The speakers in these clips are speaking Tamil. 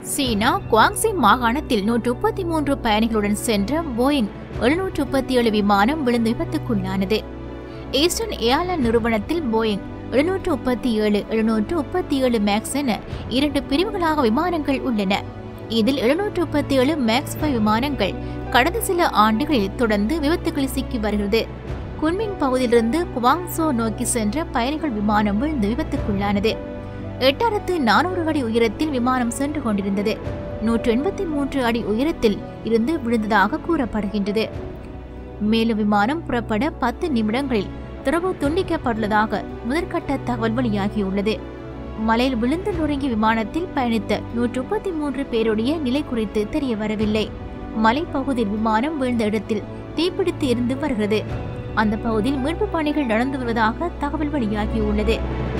சீனா குவாங்சி மாகாணத்தில் நூற்று முப்பத்தி மூன்று பயணிகளுடன் சென்ற போயிங் எழுநூற்று முப்பத்தி ஏழு விமானம் விழுந்து விபத்துக்குள்ளானது ஈஸ்டர்ன் ஏர்லைன் நிறுவனத்தில் போயிங் எழுநூற்று முப்பத்தி ஏழு எழுநூற்று முப்பத்தி ஏழு மேக்ஸ் என இரண்டு பிரிவுகளாக விமானங்கள் உள்ளன இதில் எழுநூற்று முப்பத்தி ஏழு மேக்ஸ் ஃபைவ் விமானங்கள் கடந்த சில ஆண்டுகளில் தொடர்ந்து விபத்துகளில் சிக்கி வருகிறது குன்மிங் பகுதியிலிருந்து குவாங்சோ நோக்கி சென்ற பயணிகள் விமானம் விழுந்து விபத்துக்குள்ளானது எட்டாயிரத்து நானூறு அடி உயரத்தில் விமானம் சென்று கொண்டிருந்தது நூற்று எண்பத்தி மூன்று அடி உயரத்தில் இருந்து விழுந்ததாக கூறப்படுகின்றது மேலும் விமானம் புறப்பட பத்து நிமிடங்களில் துறவு துண்டிக்கப்பட்டுள்ளதாக முதற்கட்ட தகவல் வெளியாகியுள்ளது மலையில் விழுந்து நொறுங்கிய விமானத்தில் பயணித்த நூற்று முப்பத்தி மூன்று பேருடைய நிலை குறித்து தெரிய வரவில்லை மலைப்பகுதியில் விமானம் விழுந்த இடத்தில் தீப்பிடித்து இருந்து வருகிறது அந்த பகுதியில் மீட்பு பணிகள் நடந்து வருவதாக தகவல் வெளியாகியுள்ளது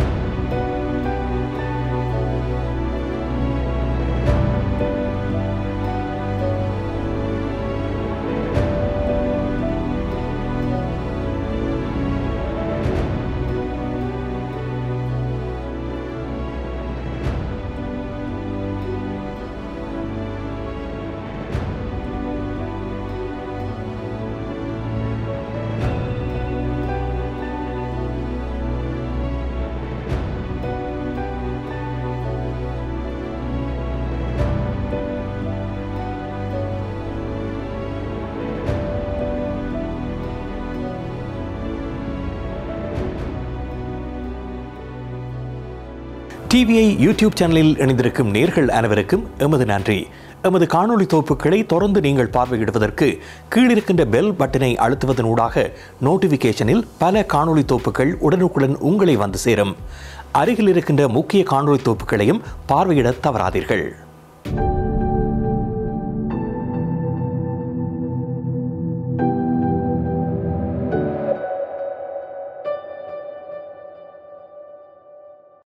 டிவிஐ யூடியூப் சேனலில் இணைந்திருக்கும் நேர்கள் அனைவருக்கும் எமது நன்றி எமது காணொளி தொகுப்புகளை தொடர்ந்து நீங்கள் பார்வையிடுவதற்கு கீழிருக்கின்ற பெல் பட்டனை அழுத்துவதன் ஊடாக நோட்டிஃபிகேஷனில் பல காணொளி தொகுப்புகள் உடனுக்குடன் உங்களை வந்து சேரும் அருகில் இருக்கின்ற முக்கிய காணொளி தொகுப்புகளையும் பார்வையிட தவறாதீர்கள்